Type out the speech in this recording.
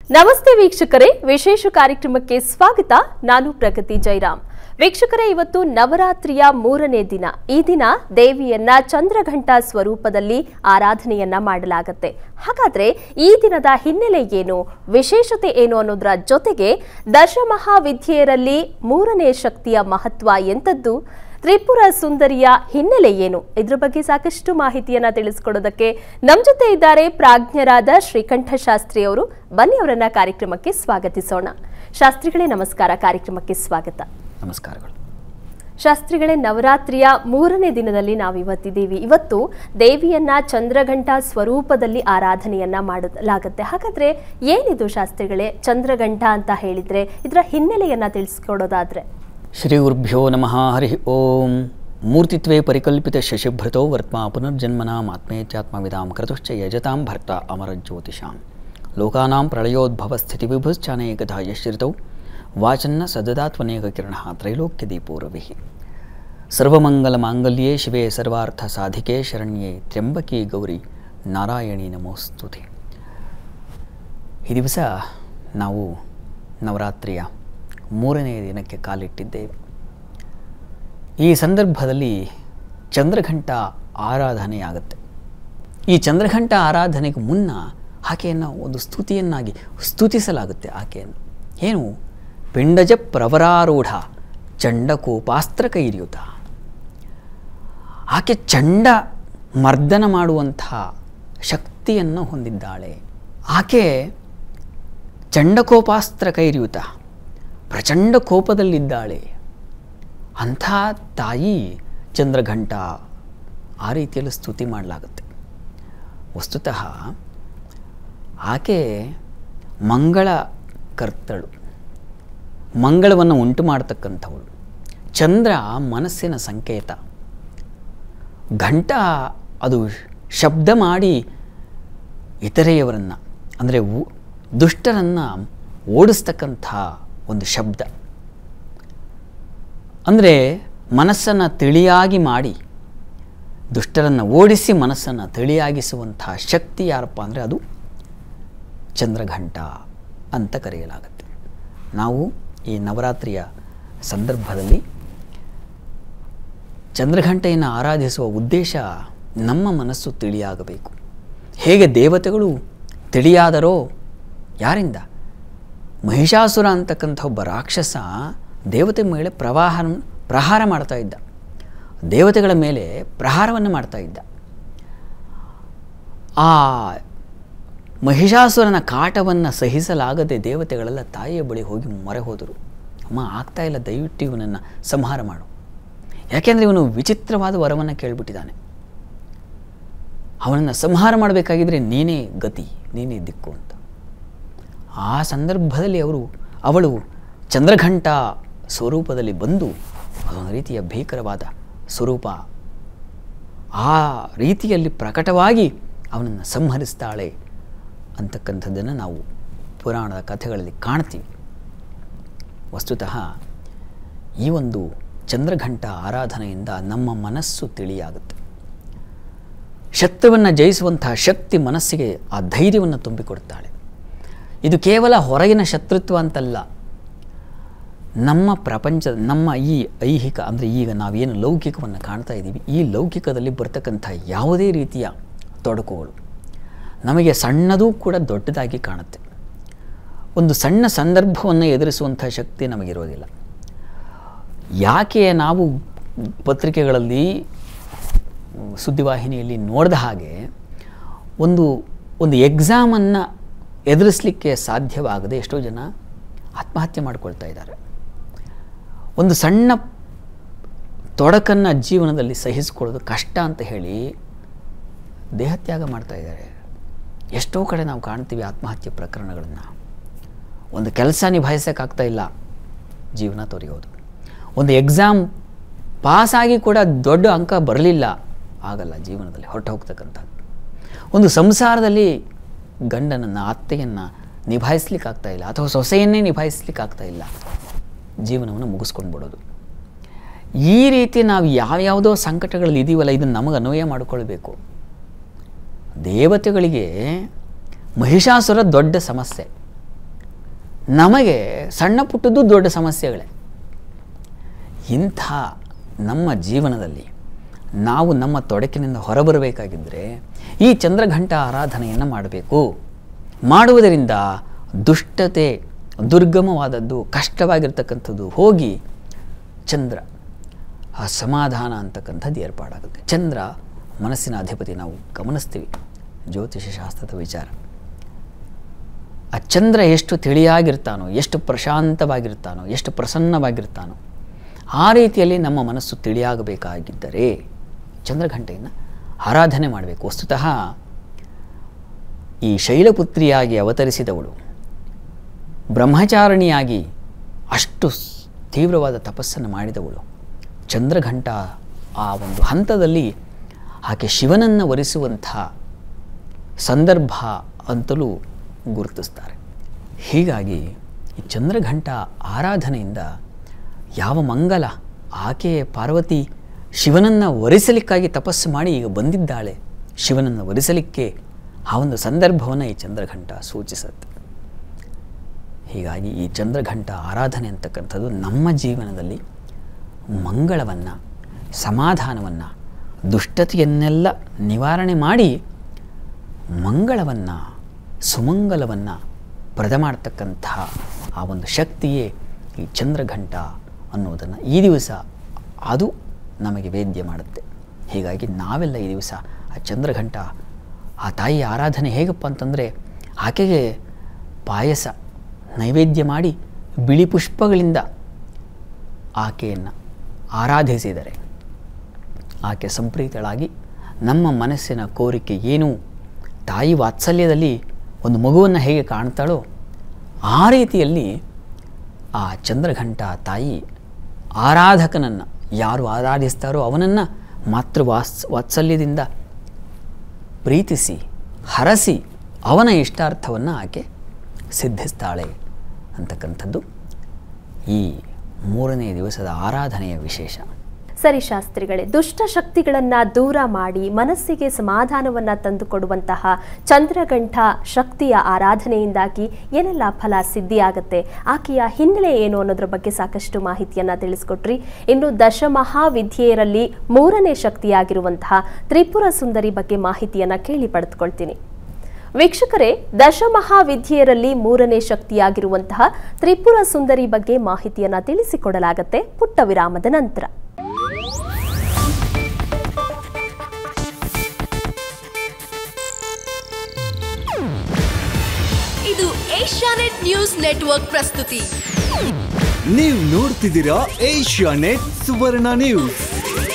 ನಮಸ್ತೆ ವೀಕ್ಷಕರೇ ವಿಶೇಷ ಕಾರ್ಯಕ್ರಮಕ್ಕೆ ಸ್ವಾಗತ ನಾನು ಪ್ರಗತಿ ಜೈರಾಮ್ ವೀಕ್ಷಕರೇ ಇವತ್ತು ನವರಾತ್ರಿಯ ಮೂರನೇ ದಿನ ಈ ದಿನ ದೇವಿಯನ್ನ ಚಂದ್ರಘಂಟ ಸ್ವರೂಪದಲ್ಲಿ ಆರಾಧನೆಯನ್ನ ಮಾಡಲಾಗುತ್ತೆ ಹಾಗಾದ್ರೆ ಈ ದಿನದ ಹಿನ್ನೆಲೆ ಏನು ವಿಶೇಷತೆ ಏನು ಅನ್ನೋದರ ಜೊತೆಗೆ ದಶಮಹಾವಿದ್ಯೆಯರಲ್ಲಿ ಮೂರನೇ ಶಕ್ತಿಯ ಮಹತ್ವ ಎಂಥದ್ದು ತ್ರಿಪುರ ಸುಂದರಿಯ ಹಿನ್ನೆಲೆ ಏನು ಇದ್ರ ಬಗ್ಗೆ ಸಾಕಷ್ಟು ಮಾಹಿತಿಯನ್ನ ತಿಳಿಸ್ಕೊಡೋದಕ್ಕೆ ನಮ್ ಜೊತೆ ಇದ್ದಾರೆ ಪ್ರಾಜ್ಞರಾದ ಶ್ರೀಕಂಠ ಶಾಸ್ತ್ರಿ ಅವರು ಬನ್ನಿ ಅವರನ್ನ ಕಾರ್ಯಕ್ರಮಕ್ಕೆ ಸ್ವಾಗತಿಸೋಣ ಶಾಸ್ತ್ರಿಗಳೇ ನಮಸ್ಕಾರ ಕಾರ್ಯಕ್ರಮಕ್ಕೆ ಸ್ವಾಗತ ನಮಸ್ಕಾರಗಳು ಶಾಸ್ತ್ರಿಗಳೇ ನವರಾತ್ರಿಯ ಮೂರನೇ ದಿನದಲ್ಲಿ ನಾವು ಇವತ್ತಿದ್ದೀವಿ ಇವತ್ತು ದೇವಿಯನ್ನ ಚಂದ್ರಘಂಟ ಸ್ವರೂಪದಲ್ಲಿ ಆರಾಧನೆಯನ್ನ ಮಾಡಲಾಗುತ್ತೆ ಹಾಗಾದ್ರೆ ಏನಿದು ಶಾಸ್ತ್ರಿಗಳೇ ಚಂದ್ರಘಂಟ ಅಂತ ಹೇಳಿದ್ರೆ ಇದರ ಹಿನ್ನೆಲೆಯನ್ನ ತಿಳಿಸ್ಕೊಡೋದಾದ್ರೆ ಶ್ರೀ ಗುರುಭ್ಯೋ ನಮಃ ಹರಿ ಓಂ ಮೂರ್ತಿತ್ವೇ ಪರಿಕಲ್ಪಿತ ಶಶಿಭೃತೋ ವರ್ತ್ಮ ಪುನರ್ಜನ್ಮನಾಂ ಆತ್ಮೇತ್ಯಾತ್ಮವಿದಾಂ ಕ್ರತುಶ್ಚ ಯಜತಾಂ ಭರ್ತ ಅಮರಜ್ಯೋತಿಷಾಂ ಲೋಕಾನಾಂ ಪ್ರಳಯೋದ್ಭವ ಸ್ಥಿತಿ ವಿಭುಶ್ಚಾನೇಕಥಾ ಯಶ್ರಿತೌ ವಾಚನ್ನ ಸದದಾತ್ವನೇಕ ಕಿರಣ ತ್ರೈಲೋಕ್ಯದೀಪೋರವಿ ಸರ್ವಮಂಗಲ ಮಾಂಗಲ್ಯೇ ಶಿವೆ ಸರ್ವಾರ್ಥ ಸಾಧಿಕೆ ಶರಣ್ಯೇ ತ್ರ್ಯಂಬಕಿ ಗೌರಿ ನಾರಾಯಣಿ ನಮೋಸ್ತುತಿ ಈ ದಿವಸ ನಾವು ನವರಾತ್ರಿಯ ಮೂರನೇ ದಿನಕ್ಕೆ ಕಾಲಿಟ್ಟಿದ್ದೇವೆ ಈ ಸಂದರ್ಭದಲ್ಲಿ ಚಂದ್ರಘಂಟ ಆರಾಧನೆಯಾಗುತ್ತೆ ಈ ಚಂದ್ರಘಂಟ ಆರಾಧನೆಗೆ ಮುನ್ನ ಆಕೆಯನ್ನು ಒಂದು ಸ್ತುತಿಯನ್ನಾಗಿ ಸ್ತುತಿಸಲಾಗುತ್ತೆ ಆಕೆಯನ್ನು ಏನು ಪಿಂಡಜ ಪ್ರವರಾರೂಢ ಚಂಡಕೋಪಾಸ್ತ್ರ ಕೈರ್ಯುತ ಆಕೆ ಚಂಡ ಮರ್ದನ ಮಾಡುವಂಥ ಶಕ್ತಿಯನ್ನು ಹೊಂದಿದ್ದಾಳೆ ಆಕೆ ಚಂಡಕೋಪಾಸ್ತ್ರ ಕೈರ್ಯುತ ಪ್ರಚಂಡ ಕೋಪದಲ್ಲಿದ್ದಾಳೆ ಅಂಥ ತಾಯಿ ಚಂದ್ರಘಂಟ ಆ ರೀತಿಯಲ್ಲಿ ಸ್ತುತಿ ಮಾಡಲಾಗುತ್ತೆ ವಸ್ತುತಃ ಆಕೆ ಮಂಗಳ ಕರ್ತಳು ಮಂಗಳವನ್ನು ಉಂಟು ಮಾಡತಕ್ಕಂಥವಳು ಚಂದ್ರ ಮನಸ್ಸಿನ ಸಂಕೇತ ಘಂಟ ಅದು ಶಬ್ದ ಮಾಡಿ ಇತರೆಯವರನ್ನು ಅಂದರೆ ದುಷ್ಟರನ್ನು ಓಡಿಸ್ತಕ್ಕಂಥ ಒಂದು ಶಬ್ದ ಅಂದರೆ ಮನಸ್ಸನ್ನು ತಿಳಿಯಾಗಿ ಮಾಡಿ ದುಷ್ಟರನ್ನು ಓಡಿಸಿ ಮನಸ್ಸನ್ನು ತಿಳಿಯಾಗಿಸುವಂಥ ಶಕ್ತಿ ಯಾರಪ್ಪ ಅಂದರೆ ಅದು ಚಂದ್ರಘಂಟ ಅಂತ ಕರೆಯಲಾಗುತ್ತೆ ನಾವು ಈ ನವರಾತ್ರಿಯ ಸಂದರ್ಭದಲ್ಲಿ ಚಂದ್ರಘಂಟೆಯನ್ನು ಆರಾಧಿಸುವ ಉದ್ದೇಶ ನಮ್ಮ ಮನಸ್ಸು ತಿಳಿಯಾಗಬೇಕು ಹೇಗೆ ದೇವತೆಗಳು ತಿಳಿಯಾದರೋ ಯಾರಿಂದ ಮಹಿಷಾಸುರ ಅಂತಕ್ಕಂಥ ಒಬ್ಬ ರಾಕ್ಷಸ ದೇವತೆ ಮೇಲೆ ಪ್ರವಾಹ ಪ್ರಹಾರ ಮಾಡ್ತಾ ಇದ್ದ ದೇವತೆಗಳ ಮೇಲೆ ಪ್ರಹಾರವನ್ನು ಮಾಡ್ತಾ ಇದ್ದ ಆ ಮಹಿಷಾಸುರನ ಕಾಟವನ್ನು ಸಹಿಸಲಾಗದೆ ದೇವತೆಗಳೆಲ್ಲ ತಾಯಿಯ ಬಳಿ ಹೋಗಿ ಮೊರೆ ಹೋದರು ಅಮ್ಮ ಆಗ್ತಾ ಇಲ್ಲ ದಯವಿಟ್ಟು ಇವನನ್ನು ಸಂಹಾರ ಮಾಡು ಯಾಕೆಂದರೆ ಇವನು ವಿಚಿತ್ರವಾದ ವರವನ್ನು ಕೇಳಿಬಿಟ್ಟಿದ್ದಾನೆ ಅವನನ್ನು ಸಂಹಾರ ಮಾಡಬೇಕಾಗಿದ್ದರೆ ನೀನೇ ಗತಿ ನೀನೇ ದಿಕ್ಕು ಅಂತ ಆ ಸಂದರ್ಭದಲ್ಲಿ ಅವರು ಅವಳು ಚಂದ್ರಘಂಟ ಸ್ವರೂಪದಲ್ಲಿ ಬಂದು ಅದೊಂದು ರೀತಿಯ ಭೀಕರವಾದ ಸ್ವರೂಪ ಆ ರೀತಿಯಲ್ಲಿ ಪ್ರಕಟವಾಗಿ ಅವನನ್ನು ಸಂಹರಿಸ್ತಾಳೆ ಅಂತಕ್ಕಂಥದ್ದನ್ನು ನಾವು ಪುರಾಣದ ಕಥೆಗಳಲ್ಲಿ ಕಾಣ್ತೀವಿ ವಸ್ತುತಃ ಈ ಒಂದು ಚಂದ್ರಘಂಟ ಆರಾಧನೆಯಿಂದ ನಮ್ಮ ಮನಸ್ಸು ತಿಳಿಯಾಗುತ್ತೆ ಶತ್ರುವನ್ನು ಜಯಿಸುವಂತಹ ಶಕ್ತಿ ಮನಸ್ಸಿಗೆ ಆ ಧೈರ್ಯವನ್ನು ತುಂಬಿಕೊಡ್ತಾಳೆ ಇದು ಕೇವಲ ಹೊರಗಿನ ಶತ್ರುತ್ವ ಅಂತಲ್ಲ ನಮ್ಮ ಪ್ರಪಂಚ ನಮ್ಮ ಈ ಐಹಿಕ ಅಂದರೆ ಈಗ ನಾವೇನು ಲೌಕಿಕವನ್ನು ಕಾಣ್ತಾ ಇದ್ದೀವಿ ಈ ಲೌಕಿಕದಲ್ಲಿ ಬರ್ತಕ್ಕಂಥ ಯಾವುದೇ ರೀತಿಯ ತೊಡಕುಗಳು ನಮಗೆ ಸಣ್ಣದೂ ಕೂಡ ದೊಡ್ಡದಾಗಿ ಕಾಣುತ್ತೆ ಒಂದು ಸಣ್ಣ ಸಂದರ್ಭವನ್ನು ಎದುರಿಸುವಂಥ ಶಕ್ತಿ ನಮಗಿರೋದಿಲ್ಲ ಯಾಕೆ ನಾವು ಪತ್ರಿಕೆಗಳಲ್ಲಿ ಸುದ್ದಿವಾಹಿನಿಯಲ್ಲಿ ನೋಡಿದ ಹಾಗೆ ಒಂದು ಒಂದು ಎಕ್ಸಾಮನ್ನು ಎದುರಿಸಲಿಕ್ಕೆ ಸಾಧ್ಯವಾಗದೆ ಎಷ್ಟೋ ಜನ ಆತ್ಮಹತ್ಯೆ ಮಾಡಿಕೊಳ್ತಾ ಇದ್ದಾರೆ ಒಂದು ಸಣ್ಣ ತೊಡಕನ್ನು ಜೀವನದಲ್ಲಿ ಸಹಿಸಿಕೊಳ್ಳೋದು ಕಷ್ಟ ಅಂತ ಹೇಳಿ ದೇಹತ್ಯಾಗ ಮಾಡ್ತಾ ಇದ್ದಾರೆ ಎಷ್ಟೋ ಕಡೆ ನಾವು ಕಾಣ್ತೀವಿ ಆತ್ಮಹತ್ಯೆ ಪ್ರಕರಣಗಳನ್ನು ಒಂದು ಕೆಲಸ ನಿಭಾಯಿಸೋಕ್ಕಾಗ್ತಾ ಇಲ್ಲ ಜೀವನ ತೊರೆಯೋದು ಒಂದು ಎಕ್ಸಾಮ್ ಪಾಸಾಗಿ ಕೂಡ ದೊಡ್ಡ ಅಂಕ ಬರಲಿಲ್ಲ ಆಗಲ್ಲ ಜೀವನದಲ್ಲಿ ಹೊರಟು ಹೋಗ್ತಕ್ಕಂಥದ್ದು ಒಂದು ಸಂಸಾರದಲ್ಲಿ ಗಂಡನನ್ನು ಅತ್ತೆಯನ್ನು ನಿಭಾಯಿಸ್ಲಿಕ್ಕಾಗ್ತಾ ಇಲ್ಲ ಅಥವಾ ಸೊಸೆಯನ್ನೇ ನಿಭಾಯಿಸ್ಲಿಕ್ಕಾಗ್ತಾ ಇಲ್ಲ ಜೀವನವನ್ನು ಮುಗಿಸ್ಕೊಂಡು ಬಿಡೋದು ಈ ರೀತಿ ನಾವು ಯಾವ್ಯಾವುದೋ ಸಂಕಟಗಳಲ್ಲಿ ಇದೀವಲ್ಲ ಇದನ್ನು ನಮಗೆ ಅನ್ವಯ ಮಾಡಿಕೊಳ್ಬೇಕು ದೇವತೆಗಳಿಗೆ ಮಹಿಷಾಸುರ ದೊಡ್ಡ ಸಮಸ್ಯೆ ನಮಗೆ ಸಣ್ಣ ಪುಟ್ಟದ್ದು ದೊಡ್ಡ ಸಮಸ್ಯೆಗಳೇ ಇಂಥ ನಮ್ಮ ಜೀವನದಲ್ಲಿ ನಾವು ನಮ್ಮ ತೊಡಕಿನಿಂದ ಹೊರಬರಬೇಕಾಗಿದ್ದರೆ ಈ ಚಂದ್ರಘಂಟ ಆರಾಧನೆಯನ್ನು ಮಾಡಬೇಕು ಮಾಡುವುದರಿಂದ ದುಷ್ಟತೆ ದುರ್ಗಮವಾದದ್ದು ಕಷ್ಟವಾಗಿರ್ತಕ್ಕಂಥದ್ದು ಹೋಗಿ ಚಂದ್ರ ಆ ಸಮಾಧಾನ ಅಂತಕ್ಕಂಥದ್ದು ಏರ್ಪಾಡಾಗುತ್ತೆ ಚಂದ್ರ ಮನಸ್ಸಿನ ಅಧಿಪತಿ ನಾವು ಗಮನಿಸ್ತೀವಿ ಜ್ಯೋತಿಷ ಶಾಸ್ತ್ರದ ವಿಚಾರ ಆ ಚಂದ್ರ ಎಷ್ಟು ತಿಳಿಯಾಗಿರ್ತಾನೋ ಎಷ್ಟು ಪ್ರಶಾಂತವಾಗಿರ್ತಾನೋ ಎಷ್ಟು ಪ್ರಸನ್ನವಾಗಿರ್ತಾನೋ ಆ ರೀತಿಯಲ್ಲಿ ನಮ್ಮ ಮನಸ್ಸು ತಿಳಿಯಾಗಬೇಕಾಗಿದ್ದರೆ ಚಂದ್ರಘಂಟೆಯನ್ನು ಆರಾಧನೆ ಮಾಡಬೇಕು ವಸ್ತುತಃ ಈ ಶೈಲಪುತ್ರಿಯಾಗಿ ಅವತರಿಸಿದವಳು ಬ್ರಹ್ಮಚಾರಿಣಿಯಾಗಿ ಅಷ್ಟು ಸ್- ತೀವ್ರವಾದ ತಪಸ್ಸನ್ನು ಮಾಡಿದವಳು ಚಂದ್ರಘಂಟ ಆ ಒಂದು ಹಂತದಲ್ಲಿ ಆಕೆ ಶಿವನನ್ನು ವರಿಸುವಂಥ ಸಂದರ್ಭ ಅಂತಲೂ ಗುರುತಿಸ್ತಾರೆ ಹೀಗಾಗಿ ಈ ಚಂದ್ರಘಂಟ ಆರಾಧನೆಯಿಂದ ಯಾವ ಮಂಗಲ ಆಕೆ ಪಾರ್ವತಿ ಶಿವನನ್ನು ವರಿಸಲಿಕ್ಕಾಗಿ ತಪಸ್ಸು ಮಾಡಿ ಈಗ ಬಂದಿದ್ದಾಳೆ ಶಿವನನ್ನು ವರಿಸಲಿಕ್ಕೆ ಆ ಒಂದು ಸಂದರ್ಭವನ್ನು ಈ ಚಂದ್ರಘಂಟ ಸೂಚಿಸುತ್ತೆ ಹೀಗಾಗಿ ಈ ಚಂದ್ರಘಂಟ ಆರಾಧನೆ ಅಂತಕ್ಕಂಥದ್ದು ನಮ್ಮ ಜೀವನದಲ್ಲಿ ಮಂಗಳವನ್ನು ಸಮಾಧಾನವನ್ನು ದುಷ್ಟತೆಯನ್ನೆಲ್ಲ ನಿವಾರಣೆ ಮಾಡಿ ಮಂಗಳವನ್ನು ಸುಮಂಗಲವನ್ನು ಪ್ರದ ಮಾಡ್ತಕ್ಕಂತಹ ಆ ಒಂದು ಶಕ್ತಿಯೇ ಈ ಚಂದ್ರಘಂಟ ಅನ್ನೋದನ್ನು ಈ ದಿವಸ ಅದು ನಮಗೆ ವೇದ್ಯ ಮಾಡುತ್ತೆ ಹೀಗಾಗಿ ನಾವೆಲ್ಲ ಈ ದಿವಸ ಆ ಚಂದ್ರಘಂಟ ಆ ತಾಯಿಯ ಆರಾಧನೆ ಹೇಗಪ್ಪ ಅಂತಂದರೆ ಆಕೆಗೆ ಪಾಯಸ ನೈವೇದ್ಯ ಮಾಡಿ ಬಿಳಿ ಪುಷ್ಪಗಳಿಂದ ಆಕೆಯನ್ನು ಆರಾಧಿಸಿದರೆ ಆಕೆ ಸಂಪ್ರೀತಳಾಗಿ ನಮ್ಮ ಮನಸ್ಸಿನ ಕೋರಿಕೆ ಏನು ತಾಯಿ ವಾತ್ಸಲ್ಯದಲ್ಲಿ ಒಂದು ಮಗುವನ್ನು ಹೇಗೆ ಕಾಣ್ತಾಳೋ ಆ ರೀತಿಯಲ್ಲಿ ಆ ಚಂದ್ರಘಂಟ ತಾಯಿ ಆರಾಧಕನನ್ನು ಯಾರು ಆರಾಧಿಸ್ತಾರೋ ಅವನನ್ನು ಮಾತೃ ವಾತ್ಸ್ ವಾತ್ಸಲ್ಯದಿಂದ ಪ್ರೀತಿಸಿ ಹರಸಿ ಅವನ ಇಷ್ಟಾರ್ಥವನ್ನು ಆಕೆ ಸಿದ್ಧಿಸ್ತಾಳೆ ಅಂತಕ್ಕಂಥದ್ದು ಈ ಮೂರನೇ ದಿವಸದ ಆರಾಧನೆಯ ವಿಶೇಷ ಸರಿ ಶಾಸ್ತ್ರಿಗಳೇ ದುಷ್ಟ ಶಕ್ತಿಗಳನ್ನ ದೂರ ಮಾಡಿ ಮನಸ್ಸಿಗೆ ಸಮಾಧಾನವನ್ನ ತಂದುಕೊಡುವಂತಹ ಚಂದ್ರಗಂಠ ಶಕ್ತಿಯ ಆರಾಧನೆಯಿಂದಾಗಿ ಏನೆಲ್ಲ ಫಲ ಸಿದ್ಧಿಯಾಗತ್ತೆ ಆಕೆಯ ಹಿನ್ನೆಲೆ ಏನು ಅನ್ನೋದ್ರ ಬಗ್ಗೆ ಸಾಕಷ್ಟು ಮಾಹಿತಿಯನ್ನ ತಿಳಿಸ್ಕೊಟ್ರಿ ಇನ್ನು ದಶಮಹಾವಿದ್ಯೆಯರಲ್ಲಿ ಮೂರನೇ ಶಕ್ತಿಯಾಗಿರುವಂತಹ ತ್ರಿಪುರ ಸುಂದರಿ ಬಗ್ಗೆ ಮಾಹಿತಿಯನ್ನ ಕೇಳಿ ಪಡೆದುಕೊಳ್ತೀನಿ ವೀಕ್ಷಕರೇ ದಶಮಹಾವಿದ್ಯೆಯರಲ್ಲಿ ಮೂರನೇ ಶಕ್ತಿಯಾಗಿರುವಂತಹ ತ್ರಿಪುರ ಸುಂದರಿ ಬಗ್ಗೆ ಮಾಹಿತಿಯನ್ನ ತಿಳಿಸಿಕೊಡಲಾಗತ್ತೆ ಪುಟ್ಟ ವಿರಾಮದ ನಂತರ ಇದು ಏಷ್ಯಾನೆಟ್ ನ್ಯೂಸ್ ನೆಟ್ವರ್ಕ್ ಪ್ರಸ್ತುತಿ ನೀವು ನೋಡ್ತಿದ್ದೀರಾ ಏಷ್ಯಾ ನೆಟ್ ಸುವರ್ಣ ನ್ಯೂಸ್